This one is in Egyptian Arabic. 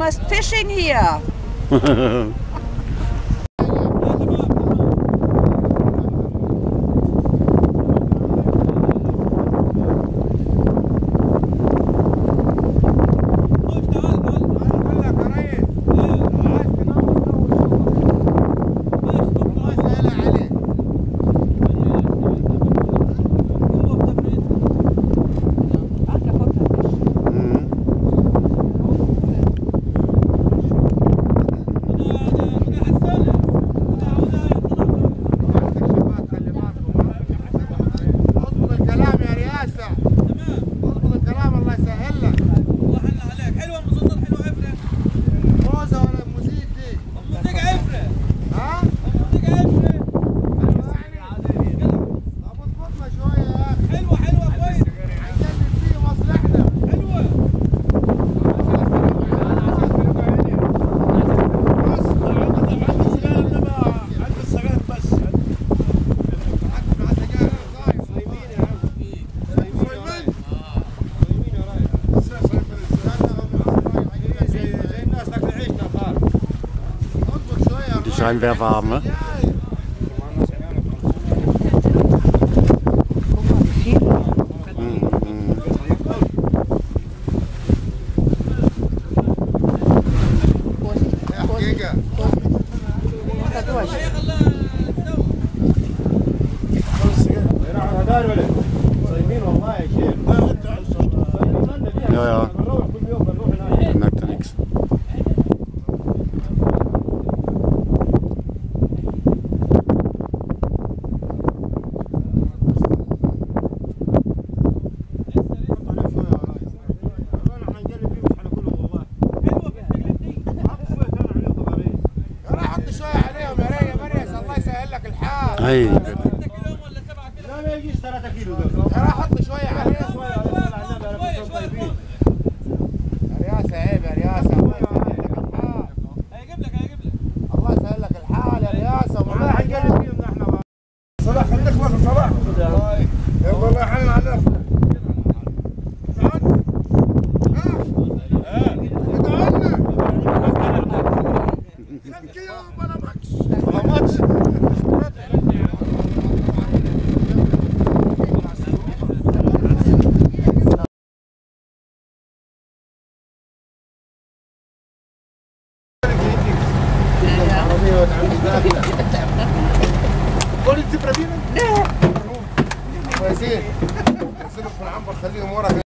must fishing here. اضبط الكلام يا رياسة اضبط الكلام الله يسهل لك الله يحل عليك حلوه مصدر حلوه عفره موزة ولا موزيك دي موسيقى عفره ها؟ موسيقى عفره طب اضبطنا شوية يا اخي حلوه حلوه كويس عشان فيه مصلحنا حلوه Die Scheinwerfer haben, ne? حقيقة Ja, ja. Man merkt ja nichts. يا راح حط شوية عليهم يا ري يا مريس الله يسهل لك الحال Hey. كيلو ولا 7 كيلو يا راح حط شوية عليهم شويه شويه يا رياسة عيب يا رياسة الله يسهل لك الحال هيجيب لك هيجيب لك الله يسهل لك الحال يا رياسة والله حنقلب فيهم نحن صلاح خليك نخلص صلاح يلا الله يحنن عليك قول انت بربينا؟ لا كويسين يرسلوا في العنبر خليهم ورا